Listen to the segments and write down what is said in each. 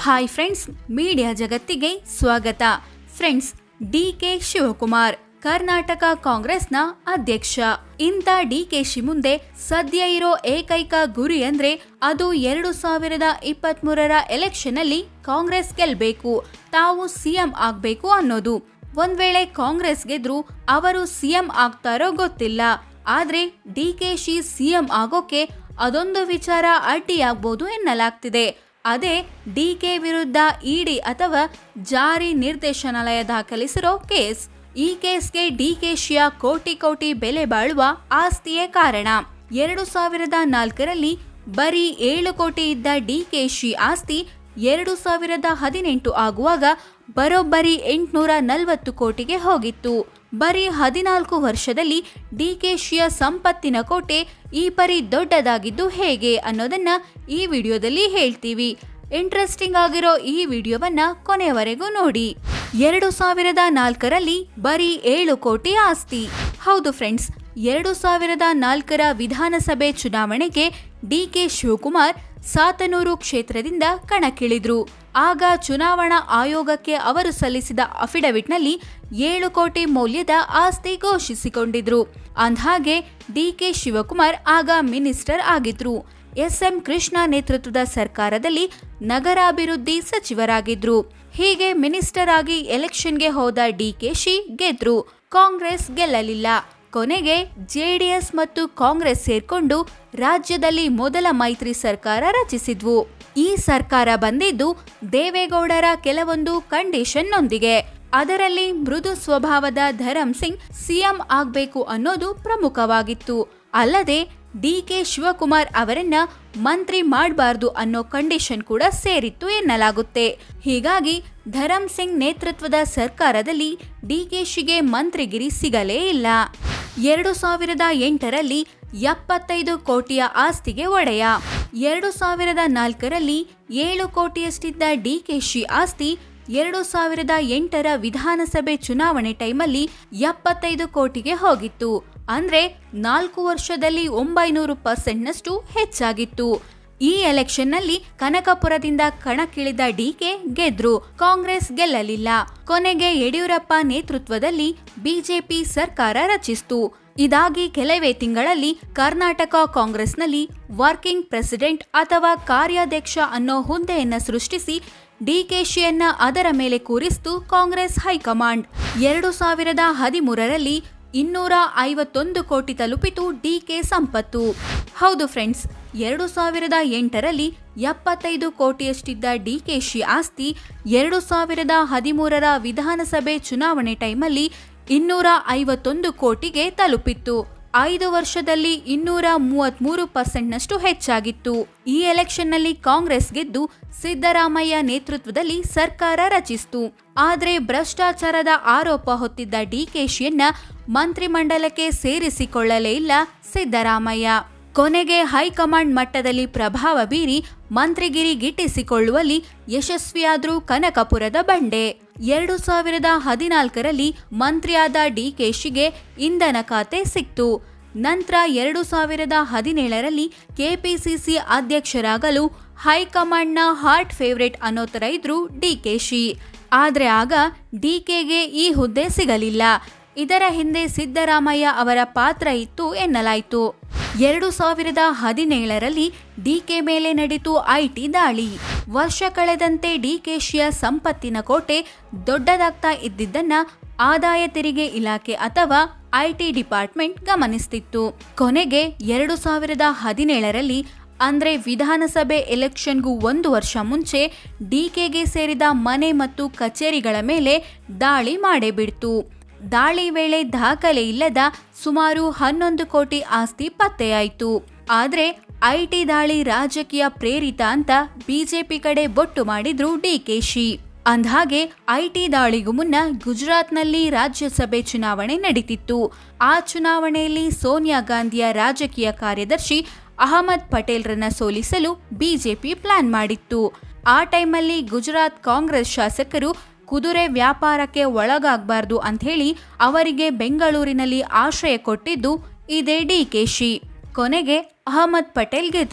hi friends media ಜಗತ್ತಿಗೆ ಸ್ವಾಗತ friends D K Shivakumar Karnataka ಕಾಂಗ್ರೆಸ್ನ ಅಧ್ಯಕ್ಷ ಇಂಥ ಡಿಕೆಶಿ ಮುಂದೆ ಸದ್ಯ ಇರೋ ಏಕೈಕ ಗುರಿ ಅಂದ್ರೆ ಅದು ಎರಡು ಸಾವಿರದ ಇಪ್ಪತ್ತ್ ಮೂರರ ಎಲೆಕ್ಷನ್ ಅಲ್ಲಿ ಕಾಂಗ್ರೆಸ್ ಗೆಲ್ಬೇಕು ತಾವು ಸಿಎಂ ಆಗ್ಬೇಕು ಅನ್ನೋದು ಒಂದ್ ವೇಳೆ ಕಾಂಗ್ರೆಸ್ ಗೆದ್ರು ಅವರು ಸಿಎಂ ಆಗ್ತಾರೋ ಗೊತ್ತಿಲ್ಲ ಆದ್ರೆ ಡಿಕೆಶಿ ಸಿಎಂ ಆಗೋಕೆ ಅದೊಂದು ವಿಚಾರ ಅಡ್ಡಿಯಾಗ್ಬೋದು ಎನ್ನಲಾಗ್ತಿದೆ ಅದೇ ಡಿಕೆ ವಿರುದ್ಧ ಇಡಿ ಅಥವಾ ಜಾರಿ ನಿರ್ದೇಶನಾಲಯ ದಾಖಲಿಸಿರೋ ಕೇಸ್ ಈ ಕೇಸ್ಗೆ ಡಿಕೆಶಿಯ ಕೋಟಿ ಕೋಟಿ ಬೆಲೆ ಬಾಳುವ ಆಸ್ತಿಯೇ ಕಾರಣ ಎರಡು ಸಾವಿರದ ನಾಲ್ಕರಲ್ಲಿ ಬರೀ ಏಳು ಕೋಟಿ ಇದ್ದ ಡಿಕೆಶಿ ಆಸ್ತಿ ಎರಡು ಸಾವಿರದ ಹದಿನೆಂಟು ಆಗುವಾಗ ಬರೋಬ್ಬರಿ ಎಂಟುನೂರ ನಲವತ್ತು ಕೋಟಿಗೆ ಹೋಗಿತ್ತು ಬರೀ ಹದಿನಾಲ್ಕು ವರ್ಷದಲ್ಲಿ ಡಿಕೆಶಿಯ ಸಂಪತ್ತಿನ ಕೋಟೆ ಈ ಪರಿ ದೊಡ್ಡದಾಗಿದ್ದು ಹೇಗೆ ಅನ್ನೋದನ್ನ ಈ ವಿಡಿಯೋದಲ್ಲಿ ಹೇಳ್ತೀವಿ ಇಂಟ್ರೆಸ್ಟಿಂಗ್ ಆಗಿರೋ ಈ ವಿಡಿಯೋವನ್ನ ಕೊನೆಯವರೆಗೂ ನೋಡಿ ಎರಡು ಸಾವಿರದ ನಾಲ್ಕರಲ್ಲಿ ಬರೀ ಏಳು ಕೋಟಿ ಆಸ್ತಿ ಹೌದು ಫ್ರೆಂಡ್ಸ್ ಎರಡು ಸಾವಿರದ ನಾಲ್ಕರ ವಿಧಾನಸಭೆ ಚುನಾವಣೆಗೆ ಡಿಕೆ ಶಿವಕುಮಾರ್ ಸಾತನೂರು ಕ್ಷೇತ್ರದಿಂದ ಕಣಕ್ಕಿಳಿದ್ರು ಆಗ ಚುನಾವಣಾ ಆಯೋಗಕ್ಕೆ ಅವರು ಸಲ್ಲಿಸಿದ ಅಫಿಡವಿಟ್ನಲ್ಲಿ ಏಳು ಕೋಟಿ ಮೌಲ್ಯದ ಆಸ್ತಿ ಘೋಷಿಸಿಕೊಂಡಿದ್ರು ಅಂದ್ಹಾಗೆ ಡಿಕೆ ಶಿವಕುಮಾರ್ ಆಗ ಮಿನಿಸ್ಟರ್ ಆಗಿದ್ರು ಎಸ್ಎಂ ಕೃಷ್ಣ ನೇತೃತ್ವದ ಸರ್ಕಾರದಲ್ಲಿ ನಗರಾಭಿವೃದ್ಧಿ ಸಚಿವರಾಗಿದ್ರು ಹೀಗೆ ಮಿನಿಸ್ಟರ್ ಆಗಿ ಎಲೆಕ್ಷನ್ಗೆ ಹೋದ ಡಿಕೆಶಿ ಗೆದ್ರು ಕಾಂಗ್ರೆಸ್ ಗೆಲ್ಲಲಿಲ್ಲ ಕೊನೆಗೆ ಜೆಡಿಎಸ್ ಮತ್ತು ಕಾಂಗ್ರೆಸ್ ಸೇರ್ಕೊಂಡು ರಾಜ್ಯದಲ್ಲಿ ಮೊದಲ ಮೈತ್ರಿ ಸರ್ಕಾರ ರಚಿಸಿದ್ವು ಈ ಸರ್ಕಾರ ಬಂದಿದ್ದು ದೇವೇಗೌಡರ ಕೆಲವೊಂದು ಕಂಡೀಷನ್ನೊಂದಿಗೆ ಅದರಲ್ಲಿ ಮೃದು ಸ್ವಭಾವದ ಧರಮ್ ಸಿಂಗ್ ಸಿಎಂ ಆಗ್ಬೇಕು ಅನ್ನೋದು ಪ್ರಮುಖವಾಗಿತ್ತು ಅಲ್ಲದೆ ಡಿಕೆ ಶಿವಕುಮಾರ್ ಅವರನ್ನ ಮಂತ್ರಿ ಮಾಡಬಾರ್ದು ಅನ್ನೋ ಕಂಡೀಷನ್ ಕೂಡ ಸೇರಿತ್ತು ಎನ್ನಲಾಗುತ್ತೆ ಹೀಗಾಗಿ ಧರಮ್ ಸಿಂಗ್ ನೇತೃತ್ವದ ಸರ್ಕಾರದಲ್ಲಿ ಡಿಕೆಶಿಗೆ ಮಂತ್ರಿಗಿರಿ ಸಿಗಲೇ ಇಲ್ಲ ಎರಡು ಸಾವಿರದ ಎಂಟರಲ್ಲಿ ಎಪ್ಪತ್ತೈದು ಕೋಟಿಯ ಆಸ್ತಿಗೆ ಒಡೆಯ ಎರಡು ಸಾವಿರದ ನಾಲ್ಕರಲ್ಲಿ ಏಳು ಕೋಟಿಯಷ್ಟಿದ್ದ ಡಿಕೆಶಿ ಆಸ್ತಿ ಎರಡು ಸಾವಿರದ ಎಂಟರ ವಿಧಾನಸಭೆ ಚುನಾವಣೆ ಟೈಮಲ್ಲಿ ಎಪ್ಪತ್ತೈದು ಕೋಟಿಗೆ ಹೋಗಿತ್ತು ಅಂದ್ರೆ ನಾಲ್ಕು ವರ್ಷದಲ್ಲಿ ಒಂಬೈನೂರು ಪರ್ಸೆಂಟ್ನಷ್ಟು ಹೆಚ್ಚಾಗಿತ್ತು ಈ ಎಲೆಕ್ಷನ್ನಲ್ಲಿ ಕನಕಪುರದಿಂದ ಕಣಕ್ಕಿಳಿದ ಡಿಕೆ ಗೆದ್ರು ಕಾಂಗ್ರೆಸ್ ಗೆಲ್ಲಲಿಲ್ಲ ಕೊನೆಗೆ ಯಡಿಯೂರಪ್ಪ ನೇತೃತ್ವದಲ್ಲಿ ಬಿಜೆಪಿ ಸರ್ಕಾರ ರಚಿಸಿತು ಇದಾಗಿ ಕೆಲವೇ ತಿಂಗಳಲ್ಲಿ ಕರ್ನಾಟಕ ಕಾಂಗ್ರೆಸ್ನಲ್ಲಿ ವರ್ಕಿಂಗ್ ಪ್ರೆಸಿಡೆಂಟ್ ಅಥವಾ ಕಾರ್ಯಾಧ್ಯಕ್ಷ ಅನ್ನೋ ಹುದ್ದೆಯನ್ನ ಸೃಷ್ಟಿಸಿ ಡಿಕೆಶಿಯನ್ನ ಅದರ ಮೇಲೆ ಕೂರಿಸಿತು ಕಾಂಗ್ರೆಸ್ ಹೈಕಮಾಂಡ್ ಎರಡು ಸಾವಿರದ ಹದಿಮೂರರಲ್ಲಿ ಇನ್ನೂರ ಐವತ್ತೊಂದು ಕೋಟಿ ತಲುಪಿತು ಡಿಕೆ ಸಂಪತ್ತು ಹೌದು ಫ್ರೆಂಡ್ಸ್ ಎರಡು ಸಾವಿರದ ಎಂಟರಲ್ಲಿ ಎಪ್ಪತ್ತೈದು ಕೋಟಿಯಷ್ಟಿದ್ದ ಡಿಕೆಶಿ ಆಸ್ತಿ ಎರಡು ಸಾವಿರದ ಹದಿಮೂರರ ವಿಧಾನಸಭೆ ಚುನಾವಣೆ ಟೈಮಲ್ಲಿ ಇನ್ನೂರ ಐವತ್ತೊಂದು ಕೋಟಿಗೆ ತಲುಪಿತ್ತು ಐದು ವರ್ಷದಲ್ಲಿ ಇನ್ನೂರ ಮೂವತ್ಮೂರು ಪರ್ಸೆಂಟ್ನಷ್ಟು ಹೆಚ್ಚಾಗಿತ್ತು ಈ ಎಲೆಕ್ಷನ್ನಲ್ಲಿ ಕಾಂಗ್ರೆಸ್ ಗೆದ್ದು ಸಿದ್ದರಾಮಯ್ಯ ನೇತೃತ್ವದಲ್ಲಿ ಸರ್ಕಾರ ರಚಿಸಿತು ಆದ್ರೆ ಭ್ರಷ್ಟಾಚಾರದ ಆರೋಪ ಹೊತ್ತಿದ್ದ ಡಿಕೆಶಿಯನ್ನ ಮಂತ್ರಿಮಂಡಲಕ್ಕೆ ಸೇರಿಸಿಕೊಳ್ಳಲೇ ಇಲ್ಲ ಸಿದ್ದರಾಮಯ್ಯ ಕೊನೆಗೆ ಹೈಕಮಾಂಡ್ ಮಟ್ಟದಲ್ಲಿ ಪ್ರಭಾವ ಬೀರಿ ಮಂತ್ರಿಗಿರಿ ಗಿಟ್ಟಿಸಿಕೊಳ್ಳುವಲ್ಲಿ ಯಶಸ್ವಿಯಾದ್ರೂ ಕನಕಪುರದ ಬಂಡೆ ಎರಡು ಸಾವಿರದ ಹದಿನಾಲ್ಕರಲ್ಲಿ ಮಂತ್ರಿಯಾದ ಡಿಕೆಶಿಗೆ ಇಂಧನ ಖಾತೆ ಸಿಕ್ತು ನಂತರ ಎರಡು ಸಾವಿರದ ಹದಿನೇಳರಲ್ಲಿ ಕೆಪಿಸಿಸಿ ಅಧ್ಯಕ್ಷರಾಗಲು ಹೈಕಮಾಂಡ್ನ ಹಾರ್ಟ್ ಫೇವರೇಟ್ ಅನ್ನೋ ತರ ಇದ್ರು ಡಿಕೆಶಿ ಆದ್ರೆ ಆಗ ಡಿಕೆಗೆ ಈ ಹುದ್ದೆ ಸಿಗಲಿಲ್ಲ ಇದರ ಹಿಂದೆ ಸಿದ್ದರಾಮಯ್ಯ ಅವರ ಪಾತ್ರ ಇತ್ತು ಎನ್ನಲಾಯಿತು ಎರಡು ಸಾವಿರದ ಹದಿನೇಳರಲ್ಲಿ ಡಿಕೆ ಮೇಲೆ ನಡೀತು ಐಟಿ ದಾಳಿ ವರ್ಷ ಕಳೆದಂತೆ ಡಿಕೆಶಿಯ ಸಂಪತ್ತಿನ ಕೋಟೆ ದೊಡ್ಡದಾಗ್ತಾ ಇದ್ದಿದ್ದನ್ನ ಆದಾಯ ತೆರಿಗೆ ಇಲಾಖೆ ಅಥವಾ ಐಟಿ ಡಿಪಾರ್ಟ್ಮೆಂಟ್ ಗಮನಿಸ್ತಿತ್ತು ಕೊನೆಗೆ ಎರಡು ಸಾವಿರದ ಹದಿನೇಳರಲ್ಲಿ ಅಂದ್ರೆ ವಿಧಾನಸಭೆ ಎಲೆಕ್ಷನ್ಗೂ ಒಂದು ವರ್ಷ ಮುಂಚೆ ಡಿಕೆಗೆ ಸೇರಿದ ಮನೆ ಮತ್ತು ಕಚೇರಿಗಳ ಮೇಲೆ ದಾಳಿ ಮಾಡೇ ಬಿಡ್ತು ದಾಳಿ ವೇಳೆ ದಾಖಲೆ ಇಲ್ಲದ ಸುಮಾರು ಹನ್ನೊಂದು ಕೋಟಿ ಆಸ್ತಿ ಪತ್ತೆಯಾಯಿತು ಆದ್ರೆ ಐಟಿ ದಾಳಿ ರಾಜಕೀಯ ಪ್ರೇರಿತ ಅಂತ ಬಿಜೆಪಿ ಕಡೆ ಬೊಟ್ಟು ಮಾಡಿದ್ರು ಡಿಕೆಶಿ ಅಂದ್ಹಾಗೆ ಐಟಿ ದಾಳಿಗೂ ಮುನ್ನ ಗುಜರಾತ್ನಲ್ಲಿ ರಾಜ್ಯಸಭೆ ಚುನಾವಣೆ ನಡೀತಿತ್ತು ಆ ಚುನಾವಣೆಯಲ್ಲಿ ಸೋನಿಯಾ ಗಾಂಧಿಯ ರಾಜಕೀಯ ಕಾರ್ಯದರ್ಶಿ ಅಹಮದ್ ಪಟೇಲ್ರನ್ನ ಸೋಲಿಸಲು ಬಿಜೆಪಿ ಪ್ಲಾನ್ ಮಾಡಿತ್ತು ಆ ಟೈಮಲ್ಲಿ ಗುಜರಾತ್ ಕಾಂಗ್ರೆಸ್ ಶಾಸಕರು ಕುದುರೆ ವ್ಯಾಪಾರಕ್ಕೆ ಒಳಗಾಗಬಾರ್ದು ಅಂಥೇಳಿ ಅವರಿಗೆ ಬೆಂಗಳೂರಿನಲ್ಲಿ ಆಶ್ರಯ ಕೊಟ್ಟಿದ್ದು ಇದೇ ಡಿಕೆಶಿ ಕೊನೆಗೆ ಅಹಮದ್ ಪಟೇಲ್ ಗೆದ್ರು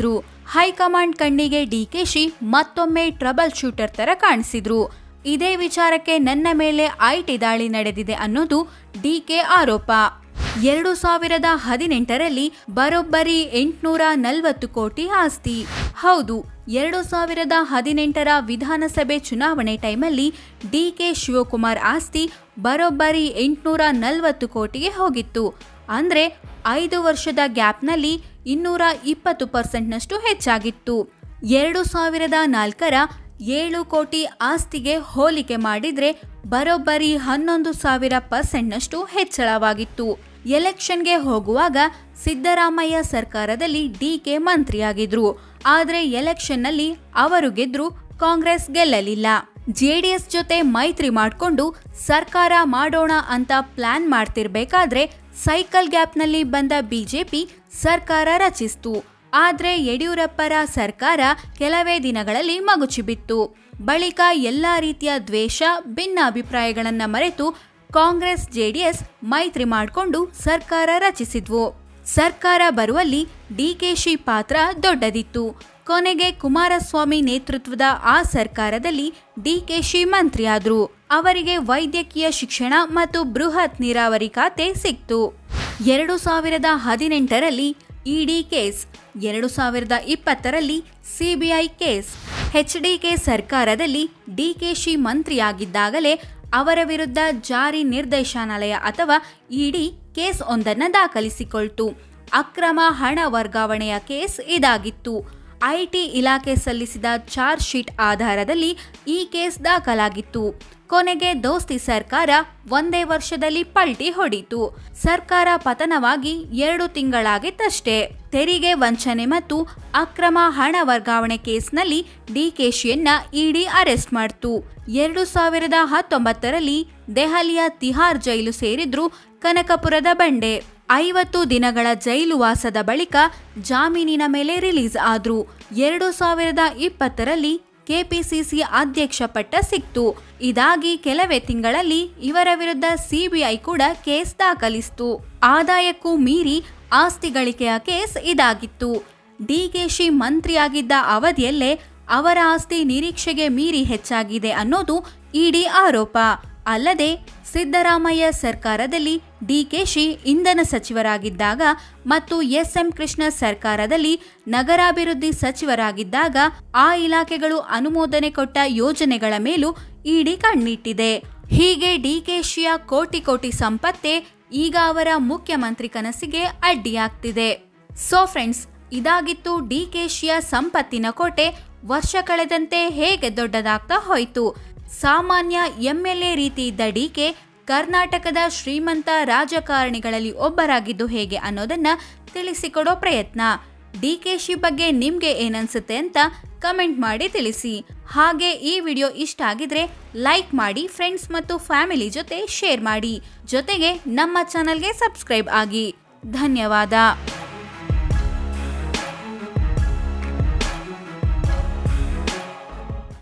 ಹೈಕಮಾಂಡ್ ಕಣ್ಣಿಗೆ ಡಿಕೆಶಿ ಮತ್ತೊಮ್ಮೆ ಟ್ರಬಲ್ ಶೂಟರ್ ತರ ಕಾಣಿಸಿದ್ರು ಇದೇ ವಿಚಾರಕ್ಕೆ ನನ್ನ ಮೇಲೆ ಐಟಿ ದಾಳಿ ನಡೆದಿದೆ ಅನ್ನೋದು ಡಿಕೆ ಆರೋಪ ಎರಡು ಸಾವಿರದ ಹದಿನೆಂಟರಲ್ಲಿ ಬರೋಬ್ಬರಿ ಎಂಟುನೂರ ನಲವತ್ತು ಕೋಟಿ ಆಸ್ತಿ ಹೌದು ಎರಡು ಸಾವಿರದ ಹದಿನೆಂಟರ ವಿಧಾನಸಭೆ ಚುನಾವಣೆ ಟೈಮಲ್ಲಿ ಡಿಕೆ ಶಿವಕುಮಾರ್ ಆಸ್ತಿ ಬರೋಬ್ಬರಿ ಎಂಟುನೂರ ನಲವತ್ತು ಕೋಟಿಗೆ ಹೋಗಿತ್ತು ಅಂದ್ರೆ ಐದು ವರ್ಷದ ಗ್ಯಾಪ್ನಲ್ಲಿ ಇನ್ನೂರ ಇಪ್ಪತ್ತು ಪರ್ಸೆಂಟ್ನಷ್ಟು ಹೆಚ್ಚಾಗಿತ್ತು ಎರಡು ಸಾವಿರದ ನಾಲ್ಕರ ಏಳು ಕೋಟಿ ಆಸ್ತಿಗೆ ಹೋಲಿಕೆ ಮಾಡಿದ್ರೆ ಬರೋಬ್ಬರಿ ಹನ್ನೊಂದು ಸಾವಿರ ಪರ್ಸೆಂಟ್ನಷ್ಟು ಹೆಚ್ಚಳವಾಗಿತ್ತು ಎಲೆಕ್ಷನ್ಗೆ ಹೋಗುವಾಗ ಸಿದ್ದರಾಮಯ್ಯ ಸರ್ಕಾರದಲ್ಲಿ ಡಿಕೆ ಮಂತ್ರಿಯಾಗಿದ್ರು ಆದ್ರೆ ಎಲೆಕ್ಷನ್ನಲ್ಲಿ ಅವರು ಗೆದ್ರು ಕಾಂಗ್ರೆಸ್ ಗೆಲ್ಲಲಿಲ್ಲ ಜೆಡಿಎಸ್ ಜೊತೆ ಮೈತ್ರಿ ಮಾಡಿಕೊಂಡು ಸರ್ಕಾರ ಮಾಡೋಣ ಅಂತ ಪ್ಲಾನ್ ಮಾಡ್ತಿರ್ಬೇಕಾದ್ರೆ ಸೈಕಲ್ ಗ್ಯಾಪ್ನಲ್ಲಿ ಬಂದ ಬಿಜೆಪಿ ಸರ್ಕಾರ ರಚಿಸಿತು ಆದ್ರೆ ಯಡಿಯೂರಪ್ಪರ ಸರ್ಕಾರ ಕೆಲವೇ ದಿನಗಳಲ್ಲಿ ಮಗುಚಿಬಿತ್ತು ಬಳಿಕ ಎಲ್ಲಾ ರೀತಿಯ ದ್ವೇಷ ಭಿನ್ನಾಭಿಪ್ರಾಯಗಳನ್ನ ಮರೆತು ಕಾಂಗ್ರೆಸ್ ಜೆಡಿಎಸ್ ಮೈತ್ರಿ ಮಾಡಿಕೊಂಡು ಸರ್ಕಾರ ರಚಿಸಿದ್ವು ಸರ್ಕಾರ ಬರುವಲ್ಲಿ ಡಿಕೆಶಿ ಪಾತ್ರ ದೊಡ್ಡದಿತ್ತು ಕೊನೆಗೆ ಕುಮಾರಸ್ವಾಮಿ ನೇತೃತ್ವದ ಆ ಸರ್ಕಾರದಲ್ಲಿ ಡಿಕೆಶಿ ಮಂತ್ರಿಯಾದ್ರು ಅವರಿಗೆ ವೈದ್ಯಕೀಯ ಶಿಕ್ಷಣ ಮತ್ತು ಬೃಹತ್ ನೀರಾವರಿ ಖಾತೆ ಸಿಕ್ತು ಎರಡು ಸಾವಿರದ ಹದಿನೆಂಟರಲ್ಲಿ ಇಡಿ ಕೇಸ್ ಎರಡು ಸಾವಿರದ ಇಪ್ಪತ್ತರಲ್ಲಿ ಸಿಬಿಐ ಕೇಸ್ ಎಚ್ಡಿಕೆ ಸರ್ಕಾರದಲ್ಲಿ ಡಿಕೆಶಿ ಮಂತ್ರಿಯಾಗಿದ್ದಾಗಲೇ ಅವರ ವಿರುದ್ಧ ಜಾರಿ ನಿರ್ದೇಶನಾಲಯ ಅಥವಾ ಇಡಿ ಕೇಸ್ ಒಂದನ್ನು ದಾಖಲಿಸಿಕೊಳ್ತು ಅಕ್ರಮ ಹಣ ವರ್ಗಾವಣೆಯ ಕೇಸ್ ಇದಾಗಿತ್ತು ಐಟಿ ಇಲಾಖೆ ಸಲ್ಲಿಸಿದ ಚಾರ್ಜ್ ಶೀಟ್ ಆಧಾರದಲ್ಲಿ ಈ ಕೇಸ್ ದಾಖಲಾಗಿತ್ತು ಕೊನೆಗೆ ದೋಸ್ತಿ ಸರ್ಕಾರ ಒಂದೇ ವರ್ಷದಲ್ಲಿ ಪಲ್ಟಿ ಹೊಡಿತು ಸರ್ಕಾರ ಪತನವಾಗಿ ಎರಡು ತಿಂಗಳಾಗಿತ್ತಷ್ಟೇ ತೆರಿಗೆ ವಂಚನೆ ಮತ್ತು ಅಕ್ರಮ ಹಣ ವರ್ಗಾವಣೆ ಕೇಸ್ನಲ್ಲಿ ಡಿಕೆಶಿಯನ್ನ ಇಡಿ ಅರೆಸ್ಟ್ ಮಾಡಿತು ಎರಡು ಸಾವಿರದ ಹತ್ತೊಂಬತ್ತರಲ್ಲಿ ದೆಹಲಿಯ ತಿಹಾರ್ ಜೈಲು ಸೇರಿದ್ರು ಕನಕಪುರದ ಬಂಡೆ ಐವತ್ತು ದಿನಗಳ ಜೈಲು ವಾಸದ ಬಳಿಕ ಜಾಮೀನಿನ ಮೇಲೆ ರಿಲೀಸ್ ಆದ್ರು ಎರಡು ಸಾವಿರದ ಇಪ್ಪತ್ತರಲ್ಲಿ ಕೆಪಿಸಿಸಿ ಅಧ್ಯಕ್ಷ ಪಟ್ಟ ಸಿಕ್ತು ಇದಾಗಿ ಕೆಲವೇ ತಿಂಗಳಲ್ಲಿ ಇವರ ವಿರುದ್ಧ ಸಿಬಿಐ ಕೂಡ ಕೇಸ್ ದಾಖಲಿಸಿತು ಆದಾಯಕ್ಕೂ ಮೀರಿ ಆಸ್ತಿ ಗಳಿಕೆಯ ಕೇಸ್ ಇದಾಗಿತ್ತು ಡಿಕೆಶಿ ಮಂತ್ರಿಯಾಗಿದ್ದ ಅವಧಿಯಲ್ಲೇ ಅವರ ಆಸ್ತಿ ನಿರೀಕ್ಷೆಗೆ ಮೀರಿ ಹೆಚ್ಚಾಗಿದೆ ಅನ್ನೋದು ಇಡಿ ಆರೋಪ ಅಲ್ಲದೆ ಸಿದ್ದರಾಮಯ್ಯ ಸರ್ಕಾರದಲ್ಲಿ ಡಿಕೆಶಿ ಇಂಧನ ಸಚಿವರಾಗಿದ್ದಾಗ ಮತ್ತು ಎಸ್ಎಂ ಕೃಷ್ಣ ಸರ್ಕಾರದಲ್ಲಿ ನಗರಾಭಿವೃದ್ಧಿ ಸಚಿವರಾಗಿದ್ದಾಗ ಆ ಇಲಾಖೆಗಳು ಅನುಮೋದನೆ ಕೊಟ್ಟ ಯೋಜನೆಗಳ ಮೇಲೂ ಇಡಿ ಕಣ್ಣಿಟ್ಟಿದೆ ಹೀಗೆ ಡಿಕೆಶಿಯ ಕೋಟಿ ಕೋಟಿ ಸಂಪತ್ತೇ ಈಗ ಅವರ ಮುಖ್ಯಮಂತ್ರಿ ಕನಸಿಗೆ ಅಡ್ಡಿಯಾಗ್ತಿದೆ ಸೊ ಫ್ರೆಂಡ್ಸ್ ಇದಾಗಿತ್ತು ಡಿಕೆಶಿಯ ಸಂಪತ್ತಿನ ಕೋಟೆ ವರ್ಷ ಕಳೆದಂತೆ ಹೇಗೆ ದೊಡ್ಡದಾಗ್ತಾ ಹೋಯಿತು ಸಾಮಾನ್ಯ ಎಂಎಲ್ಎ ರೀತಿ ಇದ್ದ ಡಿಕೆ ಕರ್ನಾಟಕದ ಶ್ರೀಮಂತ ರಾಜಕಾರಣಿಗಳಲ್ಲಿ ಒಬ್ಬರಾಗಿದ್ದು ಹೇಗೆ ಅನ್ನೋದನ್ನ ತಿಳಿಸಿಕೊಡೋ ಪ್ರಯತ್ನ ಡಿಕೆಶಿ ಬಗ್ಗೆ ನಿಮ್ಗೆ ಏನನ್ಸುತ್ತೆ ಅಂತ ಕಮೆಂಟ್ ಮಾಡಿ ತಿಳಿಸಿ ಹಾಗೆ ಈ ವಿಡಿಯೋ ಇಷ್ಟ ಆಗಿದ್ರೆ ಲೈಕ್ ಮಾಡಿ ಫ್ರೆಂಡ್ಸ್ ಮತ್ತು ಫ್ಯಾಮಿಲಿ ಜೊತೆ ಶೇರ್ ಮಾಡಿ ಜೊತೆಗೆ ನಮ್ಮ ಚಾನಲ್ಗೆ ಸಬ್ಸ್ಕ್ರೈಬ್ ಆಗಿ ಧನ್ಯವಾದ